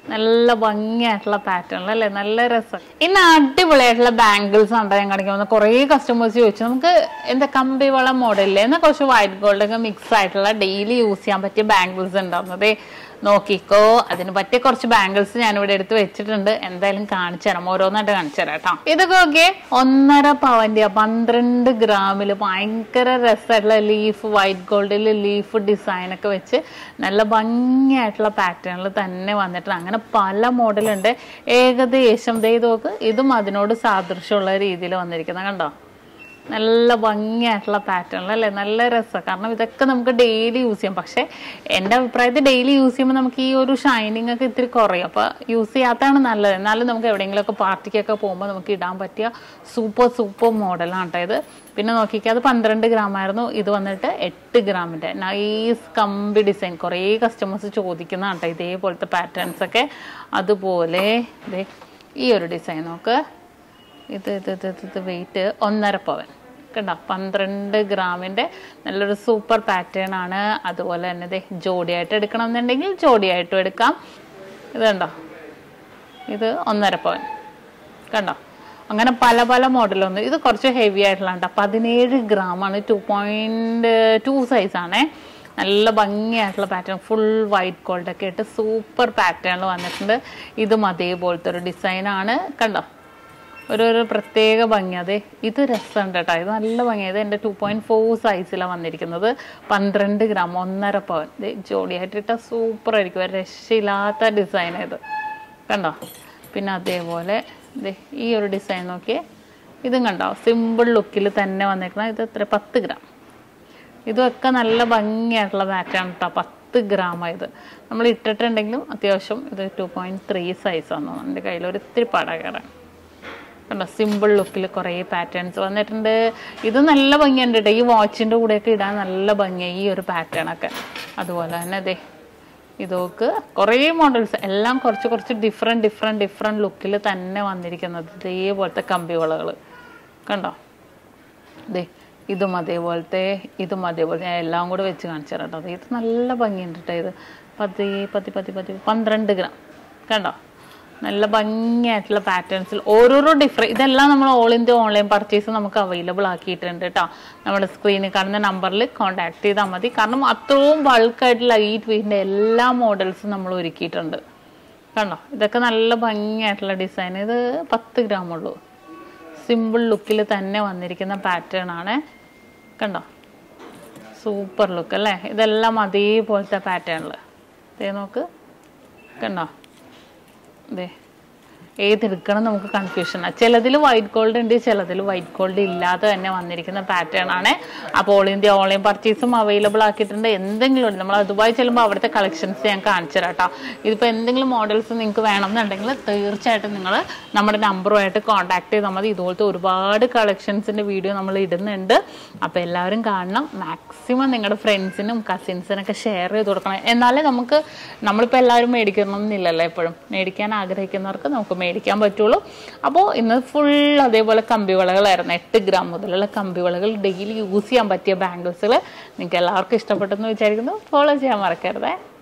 നല്ല ഭംഗിയായിട്ടുള്ള പാറ്റേൺ അല്ലേ നല്ല രസം ഇന്ന് അടിപൊളിയായിട്ടുള്ള ബാംഗിൾസ് ആണ് ഞാൻ കാണിക്കുന്നത് കുറേ കസ്റ്റമേഴ്സ് ചോദിച്ചു നമുക്ക് എന്താ കമ്പിവള മോഡലില്ലേ എന്നാൽ കുറച്ച് വൈറ്റ് ഗോൾഡ് ഒക്കെ മിക്സ് ആയിട്ടുള്ള ഡെയിലി യൂസ് ചെയ്യാൻ പറ്റിയ ബാംഗിൾസ് ഉണ്ടാവുന്നത് നോക്കിക്കോ അതിന് പറ്റിയ കുറച്ച് ബാംഗിൾസ് ഞാൻ ഇവിടെ എടുത്ത് വെച്ചിട്ടുണ്ട് എന്തായാലും കാണിച്ചു തരാം ഓരോന്നായിട്ട് കാണിച്ചു തരാം കേട്ടോ ഇതൊക്കെ ഓക്കെ ഒന്നര പവന്റെ പന്ത്രണ്ട് ഗ്രാമിൽ ഭയങ്കര രസമായിട്ടുള്ള ലീഫ് വൈറ്റ് ഗോൾഡിൽ ലീഫ് ഡിസൈൻ ഒക്കെ വെച്ച് നല്ല ഭംഗിയായിട്ടുള്ള പാറ്റേണിൽ തന്നെ വന്നിട്ടുണ്ട് അങ്ങനെ പല മോഡലുണ്ട് ഏകദേശം ദേ ഇത് നോക്ക് ഇതും അതിനോട് സാദൃശ്യമുള്ള രീതിയിൽ വന്നിരിക്കുന്നത് കണ്ടോ നല്ല ഭംഗിയായിട്ടുള്ള പാറ്റേൺ അല്ലേ നല്ല രസം കാരണം ഇതൊക്കെ നമുക്ക് ഡെയിലി യൂസ് ചെയ്യാം പക്ഷേ എൻ്റെ അഭിപ്രായത്തിൽ ഡെയിലി യൂസ് ചെയ്യുമ്പോൾ നമുക്ക് ഈ ഒരു ഷൈനിങ് ഒക്കെ ഇത്തിരി കുറയും അപ്പോൾ യൂസ് ചെയ്യാത്തതാണ് നല്ലത് എന്നാലും നമുക്ക് എവിടെയെങ്കിലുമൊക്കെ പാർട്ടിക്കൊക്കെ പോകുമ്പോൾ നമുക്ക് ഇടാൻ പറ്റിയ സൂപ്പർ സൂപ്പർ മോഡലാണ് കേട്ടോ ഇത് പിന്നെ നോക്കിക്കുക അത് പന്ത്രണ്ട് ഗ്രാം ആയിരുന്നു ഇത് വന്നിട്ട് എട്ട് ഗ്രാമിൻ്റെ നൈസ് കമ്പി ഡിസൈൻ കുറേ കസ്റ്റമേഴ്സ് ചോദിക്കുന്നതാണ് കേട്ടോ ഇതേപോലത്തെ പാറ്റേൺസ് ഒക്കെ അതുപോലെ ദേ ഈ ഒരു ഡിസൈൻ നോക്ക് ഇത് ഇത് ഇത് ഇത് ഇത് വെയിറ്റ് ഒന്നര പവൻ കണ്ടോ പന്ത്രണ്ട് ഗ്രാമിൻ്റെ നല്ലൊരു സൂപ്പർ പാറ്റേൺ ആണ് അതുപോലെ തന്നെ ദേ ജോഡിയായിട്ട് എടുക്കണം എന്നുണ്ടെങ്കിൽ ജോഡിയായിട്ടും എടുക്കാം ഇത് കണ്ടോ ഇത് ഒന്നര പവൻ കണ്ടോ അങ്ങനെ പല പല മോഡലൊന്നും ഇത് കുറച്ച് ഹെവി ആയിട്ടുള്ള കേട്ടോ പതിനേഴ് ഗ്രാമാണ് ടു പോയിൻറ്റ് ടു സൈസാണേ നല്ല ഭംഗിയായിട്ടുള്ള പാറ്റേൺ ഫുൾ വൈറ്റ് ഗോൾഡ് ഒക്കെ ഇട്ട് സൂപ്പർ പാറ്റേണിൽ വന്നിട്ടുണ്ട് ഇതും അതേപോലത്തെ ഒരു ഡിസൈനാണ് കണ്ടോ ഒരു ഒരു പ്രത്യേക ഭംഗി അതെ ഇത് രസമുണ്ട് കേട്ടോ ഇത് നല്ല ഭംഗി ഇത് എൻ്റെ ടു പോയിൻറ്റ് ഫോർ സൈസിലാണ് വന്നിരിക്കുന്നത് പന്ത്രണ്ട് ഗ്രാം ഒന്നര പവൻ ഇത് ജോഡിയായിട്ടിട്ട സൂപ്പർ ആയിരിക്കും ഒരു രക്ഷയില്ലാത്ത ഡിസൈൻ ഇത് കണ്ടോ പിന്നെ അതേപോലെ ദേ ഈ ഒരു ഡിസൈൻ നോക്കിയേ ഇതും കണ്ടോ സിമ്പിൾ ലുക്കിൽ തന്നെ വന്നിരിക്കുന്നത് ഇത് എത്ര പത്ത് ഗ്രാം ഇതൊക്കെ നല്ല ഭംഗിയായിട്ടുള്ള പാറ്റേൺ കേട്ടോ പത്ത് ഗ്രാം ഇത് നമ്മൾ ഇട്ടിട്ടുണ്ടെങ്കിലും അത്യാവശ്യം ഇത് ടു പോയിൻറ്റ് ത്രീ സൈസ് വന്നു എൻ്റെ കയ്യിൽ ഒരു ഇത്തിരി പട കയറാൻ കണ്ടോ സിമ്പിൾ ലുക്കിൽ കുറേ പാറ്റേൺസ് വന്നിട്ടുണ്ട് ഇത് നല്ല ഭംഗിയുണ്ട് കേട്ടോ ഈ വാച്ചിൻ്റെ കൂടെയൊക്കെ ഇടാൻ നല്ല ഭംഗിയായി ഈ ഒരു പാറ്റേൺ ഒക്കെ അതുപോലെ തന്നെ അതെ ഇതൊക്കെ കുറേ മോഡൽസ് എല്ലാം കുറച്ച് കുറച്ച് ഡിഫറെൻറ്റ് ഡിഫറെൻറ്റ് ഡിഫറെൻറ്റ് ലുക്കിൽ തന്നെ വന്നിരിക്കുന്നത് ഇതേപോലത്തെ കമ്പിവളകൾ കണ്ടോ ദേ ഇതും അതേപോലത്തെ ഇതും അതേപോലെ ഞാൻ എല്ലാം കൂടെ വെച്ച് കാണിച്ചു തരാം കേട്ടോ ഇത് നല്ല ഭംഗിയുണ്ട് കേട്ടോ ഇത് പതി പതി പതി പതി പന്ത്രണ്ട് ഗ്രാം കണ്ടോ നല്ല ഭംഗിയായിട്ടുള്ള പാറ്റേൺസിൽ ഓരോരോ ഡിഫറെൻറ്റ് ഇതെല്ലാം നമ്മൾ ഓൾ ഇന്ത്യ ഓൺലൈൻ പർച്ചേസ് നമുക്ക് അവൈലബിൾ ആക്കിയിട്ടുണ്ട് കേട്ടോ നമ്മുടെ സ്ക്രീനിൽ കാണുന്ന നമ്പറിൽ കോൺടാക്ട് ചെയ്താൽ മതി കാരണം അത്രയും ബൾക്കായിട്ട് ലൈറ്റ് വെയിറ്റിൻ്റെ എല്ലാ മോഡൽസും നമ്മൾ ഒരുക്കിയിട്ടുണ്ട് കണ്ടോ ഇതൊക്കെ നല്ല ഭംഗിയായിട്ടുള്ള ഡിസൈൻ ഇത് പത്ത് ഗ്രാം ഉള്ളൂ സിമ്പിൾ ലുക്കിൽ തന്നെ വന്നിരിക്കുന്ന പാറ്റേൺ ആണ് കണ്ടോ സൂപ്പർ ലുക്ക് അല്ലേ ഇതെല്ലാം അതേപോലത്തെ പാറ്റേണിൽ ഇതേ നോക്ക് കണ്ടോ ഇതേ ഏതെടുക്കണം നമുക്ക് കൺഫ്യൂഷൻ ചിലതിൽ വൈറ്റ് ഗോൾഡ് ഉണ്ട് ചിലതിൽ വൈറ്റ് ഗോൾഡ് ഇല്ലാതെ തന്നെ വന്നിരിക്കുന്ന പാറ്റേൺ ആണ് അപ്പോൾ ഓൾ ഇന്ത്യ ഓൺലൈൻ പർച്ചേസും അവൈലബിൾ ആക്കിയിട്ടുണ്ട് എന്തെങ്കിലും ഉണ്ട് നമ്മൾ ദുബായ് ചെല്ലുമ്പോൾ അവിടുത്തെ കളക്ഷൻസ് ഞാൻ കാണിച്ചു തരാം കേട്ടോ ഇതിപ്പോൾ എന്തെങ്കിലും മോഡൽസ് നിങ്ങൾക്ക് വേണമെന്നുണ്ടെങ്കിൽ തീർച്ചയായിട്ടും നിങ്ങൾ നമ്മുടെ നമ്പറുമായിട്ട് കോൺടാക്ട് ചെയ്താൽ മതി ഇതുപോലത്തെ ഒരുപാട് കളക്ഷൻസിൻ്റെ വീഡിയോ നമ്മൾ ഇടുന്നുണ്ട് അപ്പോൾ എല്ലാവരും കാണണം മാക്സിമം നിങ്ങളുടെ ഫ്രണ്ട്സിനും കസിൻസിനൊക്കെ ഷെയർ ചെയ്ത് കൊടുക്കണം എന്നാലേ നമുക്ക് നമ്മളിപ്പോൾ എല്ലാവരും മേടിക്കണമെന്നില്ലല്ലോ എപ്പോഴും മേടിക്കാൻ ആഗ്രഹിക്കുന്നവർക്ക് നമുക്ക് മേടിക്കാൻ പറ്റുള്ളൂ അപ്പോൾ ഇന്ന് ഫുൾ അതേപോലെ കമ്പിവളകളായിരുന്നു എട്ട് ഗ്രാം മുതലുള്ള കമ്പിവളകൾ ഡെയിലി യൂസ് ചെയ്യാൻ പറ്റിയ ബാംഗിൾസുകൾ നിങ്ങൾക്ക് എല്ലാവർക്കും ഇഷ്ടപ്പെട്ടെന്ന് വിചാരിക്കുന്നു ഫോളോ ചെയ്യാൻ മറക്കരുതേ